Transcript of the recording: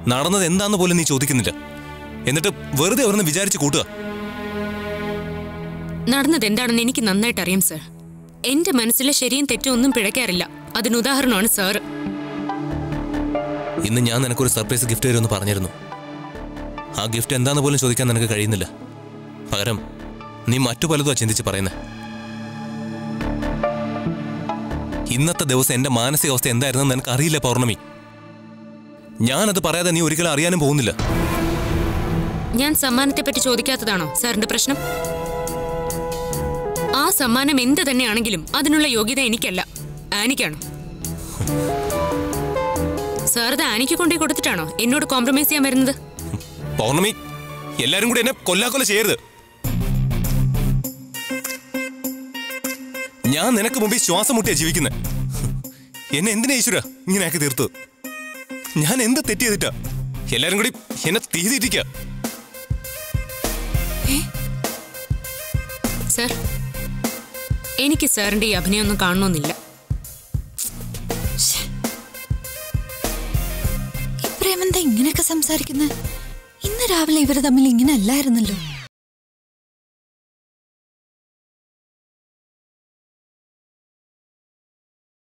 നടന്നത് എന്താന്ന് പോലും നീ ചോദിക്കുന്നില്ല എന്നിട്ട് വെറുതെ അവരൊന്ന് വിചാരിച്ച് കൂട്ടുക നടന്നത് എന്താണെന്ന് എനിക്ക് നന്നായിട്ട് അറിയാം സർ എന്റെ മനസ്സിലെ ശരിയും തെറ്റും ഒന്നും പിഴയ്ക്കാറില്ല അതിന് ഉദാഹരണമാണ് സാറ് ഇന്ന് ഞാൻ നിനക്കൊരു സർപ്രൈസ് ഗിഫ്റ്റ് തരുമെന്ന് പറഞ്ഞിരുന്നു ആ ഗിഫ്റ്റ് എന്താന്ന് പോലും ചോദിക്കാൻ നിനക്ക് കഴിയുന്നില്ല പകരം നീ മറ്റു പലതും ചിന്തിച്ച് പറയുന്നത് ഇന്നത്തെ ദിവസം എന്റെ മാനസികാവസ്ഥ എന്തായിരുന്നു നിനക്ക് അറിയില്ല പൗർണമി ഞാനത് പറയാതെ നീ ഒരിക്കലും അറിയാനും പോകുന്നില്ല ഞാൻ സമ്മാനത്തെ പറ്റി ചോദിക്കാത്തതാണോ സാറിന്റെ പ്രശ്നം ആ സമ്മാനം എന്ത് തന്നെയാണെങ്കിലും അതിനുള്ള യോഗ്യത എനിക്കല്ല ആനിക്കാണ് സാർ ഇത് ആനിക്ക് കൊണ്ടേ കൊടുത്തിട്ടാണോ എന്നോട് കോംപ്രമൈസ് ചെയ്യാൻ വരുന്നത് പൗർണമി എല്ലാരും കൂടി എന്നെ കൊല്ലാക്കൊല ചെയ്യരുത് ഞാൻ നിനക്ക് മുമ്പിൽ ശ്വാസം മുട്ടിയാ ജീവിക്കുന്നത് എന്നെ എന്തിനാ ഈശ്വര ഇങ്ങനെയാക്കി തീർത്തത് ഞാൻ എന്ത് തെറ്റ് ചെയ്തിട്ടാ എല്ലാരും കൂടി എന്നെ തീതിരിക്കുക സാർ എനിക്ക് സാറിന്റെ ഈ അഭിനയൊന്നും കാണണമെന്നില്ല ഈ പ്രേമെന്താ ഇങ്ങനെയൊക്കെ സംസാരിക്കുന്നത് ഇന്ന് രാവിലെ ഇവര് തമ്മിൽ ഇങ്ങനെ അല്ലായിരുന്നല്ലോ